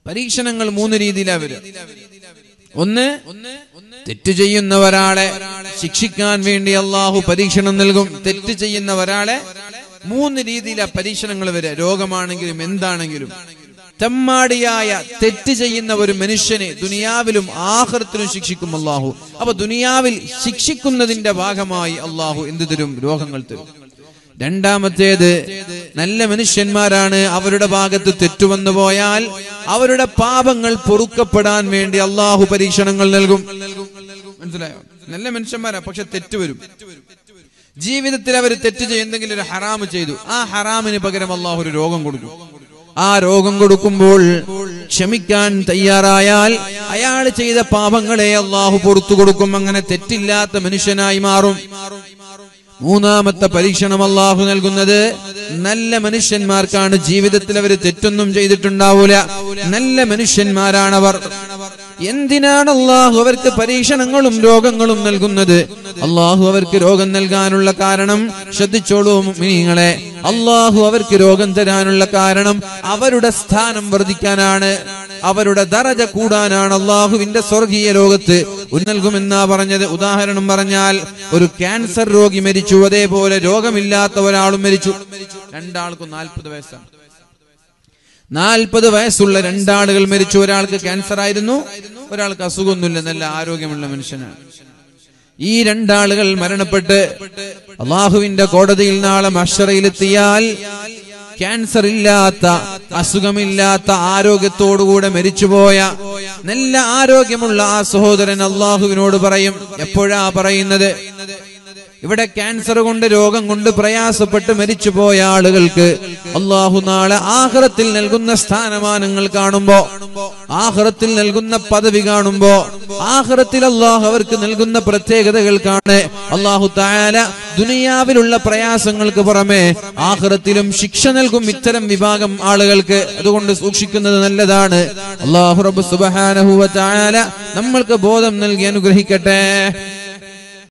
പരീക്ഷണങ്ങൾ മൂന്ന് രീതിയിലാ വരും ഒന്ന് തെറ്റ് ചെയ്യുന്ന ഒരാളെ ശിക്ഷിക്കാൻ വേണ്ടി അള്ളാഹു പരീക്ഷണം നൽകും തെറ്റ് ചെയ്യുന്ന ഒരാളെ മൂന്ന് രീതിയിലാ പരീക്ഷണങ്ങൾ വരിക രോഗമാണെങ്കിലും എന്താണെങ്കിലും തെമ്മാടിയായ തെറ്റ് ചെയ്യുന്ന ഒരു മനുഷ്യനെ ദുനിയാവിലും ആഹൃത്തിലും ശിക്ഷിക്കും അള്ളാഹു അപ്പൊ ദുനിയാവിൽ ശിക്ഷിക്കുന്നതിന്റെ ഭാഗമായി അള്ളാഹു എന്ത് തരും രോഗങ്ങൾ തരും രണ്ടാമത്തേത് നല്ല മനുഷ്യന്മാരാണ് അവരുടെ ഭാഗത്ത് തെറ്റുവന്നു പോയാൽ അവരുടെ പാപങ്ങൾ പൊറുക്കപ്പെടാൻ വേണ്ടി അള്ളാഹു പരീക്ഷണങ്ങൾ നൽകും മനസ്സിലായോ നല്ല മനുഷ്യന്മാരാ പക്ഷെ തെറ്റ് വരും ജീവിതത്തിൽ അവർ തെറ്റ് ചെയ്യുന്നെങ്കിൽ ഒരു ഹറാമ് ചെയ്തു ആ ഹറാമിന് പകരം അള്ളാഹു ഒരു രോഗം കൊടുക്കും ആ രോഗം കൊടുക്കുമ്പോൾ ക്ഷമിക്കാൻ തയ്യാറായാൽ അയാൾ ചെയ്ത പാപങ്ങളെ അള്ളാഹു പുറത്തു കൊടുക്കും അങ്ങനെ തെറ്റില്ലാത്ത മനുഷ്യനായി മാറും മൂന്നാമത്തെ പരീക്ഷണം അള്ളാഹു നൽകുന്നത് നല്ല മനുഷ്യന്മാർക്കാണ് ജീവിതത്തിൽ അവർ തെറ്റൊന്നും ചെയ്തിട്ടുണ്ടാവൂല നല്ല മനുഷ്യന്മാരാണവർ എന്തിനാണ് അള്ളാഹു അവർക്ക് പരീക്ഷണങ്ങളും രോഗങ്ങളും നൽകുന്നത് അള്ളാഹു അവർക്ക് രോഗം നൽകാനുള്ള കാരണം ശ്രദ്ധിച്ചോളൂ നിങ്ങളെ അള്ളാഹു അവർക്ക് രോഗം തരാനുള്ള കാരണം അവരുടെ സ്ഥാനം വർദ്ധിക്കാനാണ് അവരുടെ ദറജ കൂടാനാണ് അള്ളാഹുവിന്റെ സ്വർഗീയ ലോകത്ത് ഒരു നൽകുമെന്നാ പറഞ്ഞത് ഉദാഹരണം പറഞ്ഞാൽ ഒരു ക്യാൻസർ രോഗി മരിച്ചു അതേപോലെ രോഗമില്ലാത്ത ഒരാളും മരിച്ചു രണ്ടാൾക്കും നാൽപ്പത് വയസ്സാണ് നാൽപ്പത് വയസ്സുള്ള രണ്ടാളുകൾ മരിച്ചു ഒരാൾക്ക് ക്യാൻസർ ആയിരുന്നു ഒരാൾക്ക് അസുഖമൊന്നുമില്ല നല്ല ആരോഗ്യമുള്ള മനുഷ്യനാണ് ഈ രണ്ടാളുകൾ മരണപ്പെട്ട് അള്ളാഹുവിന്റെ കോടതിയിൽ നാളെ മഷറയിലെത്തിയാൽ ക്യാൻസർ ഇല്ലാത്ത അസുഖമില്ലാത്ത ആരോഗ്യത്തോടുകൂടെ മരിച്ചുപോയ നല്ല ആരോഗ്യമുള്ള ആ സഹോദരൻ അള്ളാഹുവിനോട് പറയും എപ്പോഴാ പറയുന്നത് ഇവിടെ ക്യാൻസർ കൊണ്ട് രോഗം കൊണ്ട് പ്രയാസപ്പെട്ട് മരിച്ചുപോയ ആളുകൾക്ക് അള്ളാഹു നാളെ ആഹ്റത്തിൽ നൽകുന്ന സ്ഥാനമാനങ്ങൾ കാണുമ്പോ ആഹ്റത്തിൽ നൽകുന്ന പദവി കാണുമ്പോ ആഹ്റത്തിൽ അള്ളാഹു അവർക്ക് നൽകുന്ന പ്രത്യേകതകൾ കാണെ അള്ളാഹു തായാല ദുനിയാവിലുള്ള പ്രയാസങ്ങൾക്ക് പുറമെ ആഹ്റത്തിലും ശിക്ഷ നൽകും ഇത്തരം വിഭാഗം ആളുകൾക്ക് അതുകൊണ്ട് സൂക്ഷിക്കുന്നത് നല്ലതാണ് അള്ളാഹു റബ്ബ് സുബ്ഹാനഹു വ തആല നമ്മൾക്ക് ബോധം നൽകി അനുഗ്രഹിക്കട്ടെ